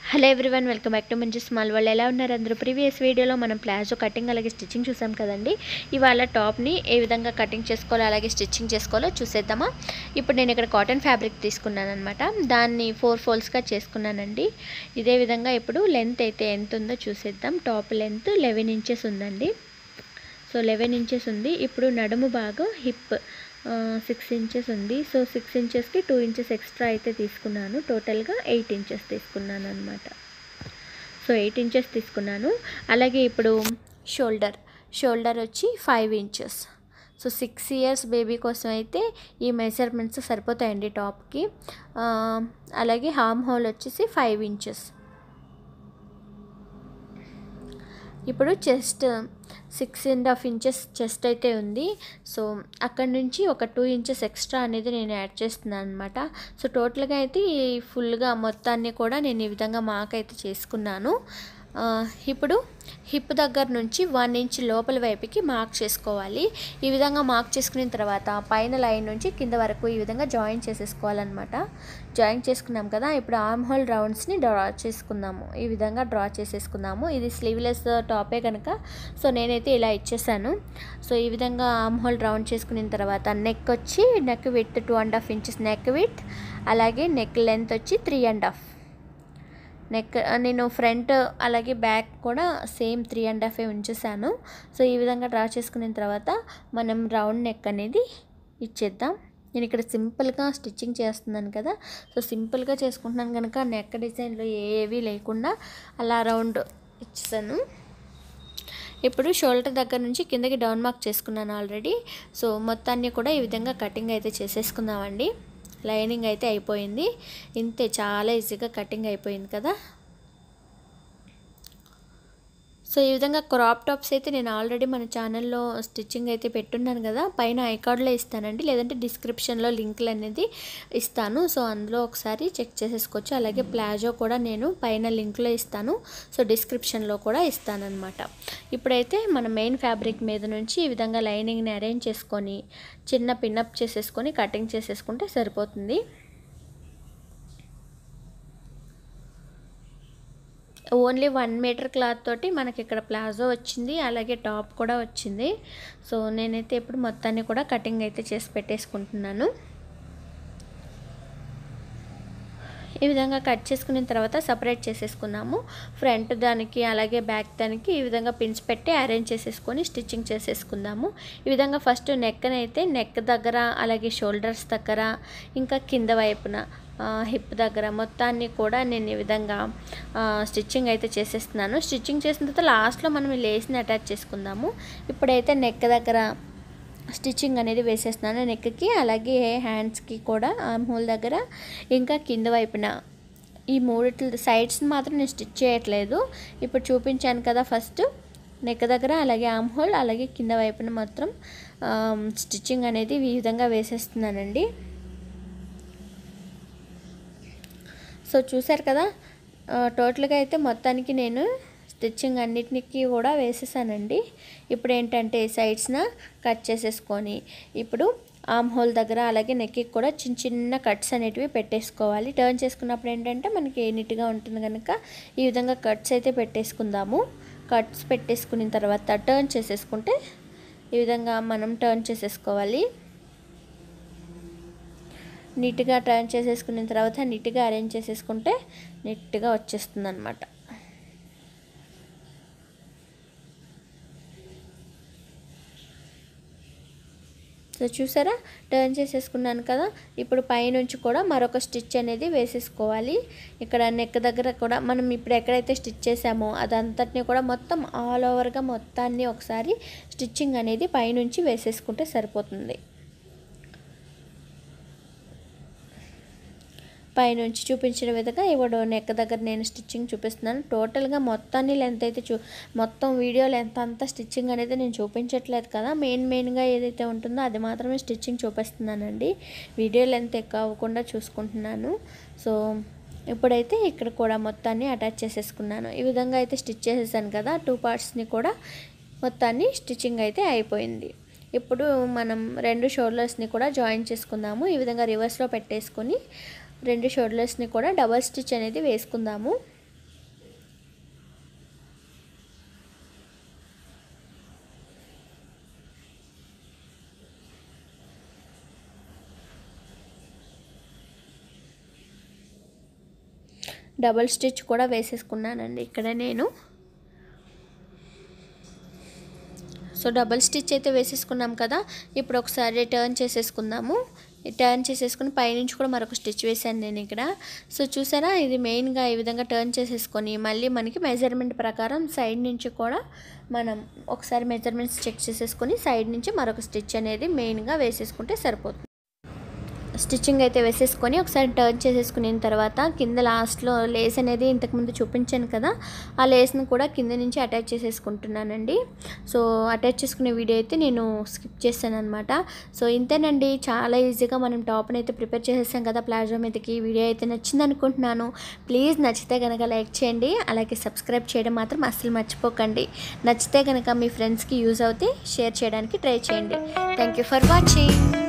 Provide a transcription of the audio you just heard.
hello everyone welcome back to మంచి small వాళ్ళు ఎలా ఉన్నారు అందరూ ప్రీవియస్ వీడియోలో మనం ప్లాజో కటింగ్ అలాగే స్టిచ్చింగ్ చూసాం కదండి ఇవాళ టాప్ని ఏ విధంగా కటింగ్ చేసుకోవాలో అలాగే స్టిచ్చింగ్ చేసుకోవాలో చూసేద్దామా ఇప్పుడు నేను ఇక్కడ కాటన్ ఫ్యాబ్రిక్ తీసుకున్నాను అనమాట దాన్ని ఫోర్ ఫోల్డ్స్గా చేసుకున్నానండి ఇదే విధంగా ఇప్పుడు లెంత్ అయితే ఎంత ఉందో చూసేద్దాం టాప్ లెంత్ లెవెన్ ఇంచెస్ ఉందండి సో లెవెన్ ఇంచెస్ ఉంది ఇప్పుడు నడుము భాగం హిప్ సిక్స్ ఇంచెస్ ఉంది సో సిక్స్ ఇంచెస్కి టూ ఇంచెస్ ఎక్స్ట్రా అయితే తీసుకున్నాను టోటల్గా ఎయిట్ ఇంచెస్ తీసుకున్నాను అనమాట సో ఎయిట్ ఇంచెస్ తీసుకున్నాను అలాగే ఇప్పుడు షోల్డర్ షోల్డర్ వచ్చి five inches so six years baby కోసం అయితే ఈ మెజర్మెంట్స్ సరిపోతాయండి టాప్కి అలాగే హార్మ్ హోల్ వచ్చేసి ఫైవ్ ఇంచెస్ ఇప్పుడు chest six and half inches chest అయితే ఉంది సో అక్కడ నుంచి ఒక టూ ఇంచెస్ ఎక్స్ట్రా అనేది నేను యాడ్ చేస్తున్నాను అనమాట సో టోటల్గా అయితే ఈ ఫుల్గా మొత్తాన్ని కూడా నేను ఈ విధంగా మార్క్ అయితే చేసుకున్నాను ఇప్పుడు హిప్ దగ్గర నుంచి వన్ ఇంచ్ లోపల వైపుకి మార్క్ చేసుకోవాలి ఈ విధంగా మార్క్ చేసుకున్న తర్వాత పైన లైన్ నుంచి కింద వరకు ఈ విధంగా జాయిన్ చేసేసుకోవాలన్నమాట జాయిన్ చేసుకున్నాం కదా ఇప్పుడు ఆర్మ్ హోల్ రౌండ్స్ని డ్రా చేసుకుందాము ఈ విధంగా డ్రా చేసేసుకుందాము ఇది స్లీవ్లెస్ టాపే కనుక సో నేనైతే ఇలా ఇచ్చేసాను సో ఈ విధంగా ఆర్మ్ హోల్ రౌండ్ చేసుకున్న తర్వాత నెక్ వచ్చి neck width two and half inches neck width అలాగే నెక్ లెంత్ వచ్చి త్రీ అండ్ హాఫ్ నెక్ నేను ఫ్రంట్ అలాగే బ్యాక్ కూడా సేమ్ త్రీ అండ్ హాఫ్ ఉంచేసాను సో ఈ విధంగా డ్రా చేసుకున్న తర్వాత మనం రౌండ్ నెక్ అనేది ఇచ్చేద్దాం నేను ఇక్కడ సింపుల్గా స్టిచ్చింగ్ చేస్తున్నాను కదా సో సింపుల్గా చేసుకుంటున్నాను కనుక నెక్ డిజైన్లో ఏవి లేకుండా అలా రౌండ్ ఇచ్చేసాను ఇప్పుడు షోల్డర్ దగ్గర నుంచి కిందకి డౌన్ మార్క్ చేసుకున్నాను ఆల్రెడీ సో మొత్తాన్ని కూడా ఈ విధంగా కటింగ్ అయితే చేసేసుకుందామండి లైనింగ్ అయితే అయిపోయింది ఇంతే చాలా ఈజీగా కటింగ్ అయిపోయింది కదా సో ఈ విధంగా క్రాప్ టాప్స్ అయితే నేను ఆల్రెడీ మన ఛానల్లో స్టిచ్చింగ్ అయితే పెట్టున్నాను కదా పైన ఐకార్డ్లో ఇస్తానండి లేదంటే డిస్క్రిప్షన్లో లింక్లు అనేది ఇస్తాను సో అందులో ఒకసారి చెక్ చేసేసుకోవచ్చు అలాగే ప్లాజో కూడా నేను పైన లింక్లో ఇస్తాను సో డిస్క్రిప్షన్లో కూడా ఇస్తానన్నమాట ఇప్పుడైతే మన మెయిన్ ఫ్యాబ్రిక్ మీద నుంచి ఈ విధంగా లైనింగ్ని అరేంజ్ చేసుకొని చిన్న పిన్అప్ చేసేసుకొని కటింగ్ చేసేసుకుంటే సరిపోతుంది ఓన్లీ వన్ మీటర్ క్లాత్ తోటి మనకి ఇక్కడ ప్లాజో వచ్చింది అలాగే టాప్ కూడా వచ్చింది సో నేనైతే ఇప్పుడు మొత్తాన్ని కూడా కటింగ్ అయితే చేసి పెట్టేసుకుంటున్నాను ఈ విధంగా కట్ చేసుకున్న తర్వాత సపరేట్ చేసేసుకున్నాము ఫ్రంట్ దానికి అలాగే బ్యాక్ దానికి ఈ విధంగా పిన్స్ పెట్టి అరేంజ్ చేసేసుకొని స్టిచ్చింగ్ చేసేసుకుందాము ఈ విధంగా ఫస్ట్ నెక్కనైతే నెక్ దగ్గర అలాగే షోల్డర్స్ దగ్గర ఇంకా కింద వైపున హిప్ దగ్గర మొత్తాన్ని కూడా నేను ఈ విధంగా స్టిచ్చింగ్ అయితే చేసేస్తున్నాను స్టిచ్చింగ్ చేసిన తర్వాత లాస్ట్లో మనం ఈ లేస్ని అటాచ్ చేసుకుందాము ఇప్పుడైతే నెక్ దగ్గర స్టిచ్చింగ్ అనేది వేసేస్తున్నాను నెక్కి అలాగే హ్యాండ్స్కి కూడా ఆర్మ్ హోల్ దగ్గర ఇంకా కింద వైపున ఈ మూడిట్ల సైడ్స్ మాత్రం నేను స్టిచ్ చేయట్లేదు ఇప్పుడు చూపించాను కదా ఫస్ట్ నెక్ దగ్గర అలాగే ఆర్మ్ హోల్ అలాగే కింద వైపున మాత్రం స్టిచ్చింగ్ అనేది ఈ విధంగా వేసేస్తున్నానండి సో చూసారు కదా టోటల్గా అయితే మొత్తానికి నేను స్టిచ్చింగ్ అన్నిటికి కూడా వేసేసానండి ఇప్పుడు ఏంటంటే సైడ్స్న కట్ చేసేసుకొని ఇప్పుడు ఆమ్ హోల్ దగ్గర అలాగే నెక్కి కూడా చిన్న చిన్న కట్స్ అనేటివి పెట్టేసుకోవాలి టర్న్ చేసుకున్నప్పుడు ఏంటంటే మనకి నీట్గా ఉంటుంది కనుక ఈ విధంగా కట్స్ అయితే పెట్టేసుకుందాము కట్స్ పెట్టేసుకున్న తర్వాత టర్న్ చేసేసుకుంటే ఈ విధంగా మనం టర్న్ చేసేసుకోవాలి నీట్గా టర్న్ చేసేసుకున్న తర్వాత నీట్గా అరేంజ్ చేసేసుకుంటే నీట్గా వచ్చేస్తుంది అనమాట సో చూసారా టర్న్ చేసేసుకున్నాను కదా ఇప్పుడు పైనుంచి కూడా మరొక స్టిచ్ అనేది వేసేసుకోవాలి ఇక్కడ నెక్ దగ్గర కూడా మనం ఇప్పుడు ఎక్కడైతే స్టిచ్ చేసామో అదంతటిని కూడా మొత్తం ఆల్ ఓవర్గా మొత్తాన్ని ఒకసారి స్టిచ్చింగ్ అనేది పైనుంచి వేసేసుకుంటే సరిపోతుంది పైనుంచి చూపించిన విధంగా ఇవ్వడు నెక్ దగ్గర నేను స్టిచ్చింగ్ చూపిస్తున్నాను టోటల్గా మొత్తాన్ని లెంత్ అయితే చూ మొత్తం వీడియో లెంత్ అంతా స్టిచ్చింగ్ అనేది నేను చూపించట్లేదు కదా మెయిన్ మెయిన్గా ఏదైతే ఉంటుందో అది మాత్రమే స్టిచ్చింగ్ చూపిస్తున్నానండి వీడియో లెంత్ ఎక్కువ అవ్వకుండా చూసుకుంటున్నాను సో ఇప్పుడైతే ఇక్కడ కూడా మొత్తాన్ని అటాచ్ చేసేసుకున్నాను ఈ విధంగా అయితే స్టిచ్ చేసేసాను కదా టూ పార్ట్స్ని కూడా మొత్తాన్ని స్టిచ్చింగ్ అయితే అయిపోయింది ఇప్పుడు మనం రెండు షోల్డర్స్ని కూడా జాయిన్ చేసుకుందాము ఈ విధంగా రివర్స్లో పెట్టేసుకొని రెండు షోల్డర్స్ని కూడా డబల్ స్టిచ్ అనేది వేసుకుందాము డబల్ స్టిచ్ కూడా వేసేసుకున్నానండి ఇక్కడ నేను సో డబల్ స్టిచ్ అయితే వేసేసుకున్నాం కదా ఇప్పుడు ఒకసారి టర్న్ చేసేసుకుందాము టర్న్ చేసేసుకుని పైనుంచి కూడా మరొక స్టిచ్ వేసాను నేను ఇక్కడ సో చూసారా ఇది మెయిన్గా ఈ విధంగా టర్న్ చేసేసుకొని మళ్ళీ మనకి మెజర్మెంట్ ప్రకారం సైడ్ నుంచి కూడా మనం ఒకసారి మెజర్మెంట్స్ చెక్ చేసేసుకొని సైడ్ నుంచి మరొక స్టిచ్ అనేది మెయిన్గా వేసేసుకుంటే సరిపోతుంది స్టిచ్చింగ్ అయితే వేసేసుకొని ఒకసారి టర్న్ చేసేసుకున్న తర్వాత కింద లాస్ట్లో లేస్ అనేది ఇంతకుముందు చూపించాను కదా ఆ లేస్ని కూడా కింద నుంచి అటాచ్ చేసేసుకుంటున్నానండి సో అటాచ్ చేసుకునే వీడియో అయితే నేను స్కిప్ చేశాను అనమాట సో ఇంతేనండి చాలా ఈజీగా మనం టాప్ని అయితే ప్రిపేర్ చేసేసాం కదా ప్లాజో మీదకి ఈ వీడియో అయితే నచ్చింది అనుకుంటున్నాను ప్లీజ్ నచ్చితే కనుక లైక్ చేయండి అలాగే సబ్స్క్రైబ్ చేయడం మాత్రం అస్సలు మర్చిపోకండి నచ్చితే కనుక మీ ఫ్రెండ్స్కి యూజ్ అవుతే షేర్ చేయడానికి ట్రై చేయండి థ్యాంక్ యూ ఫర్ వాచింగ్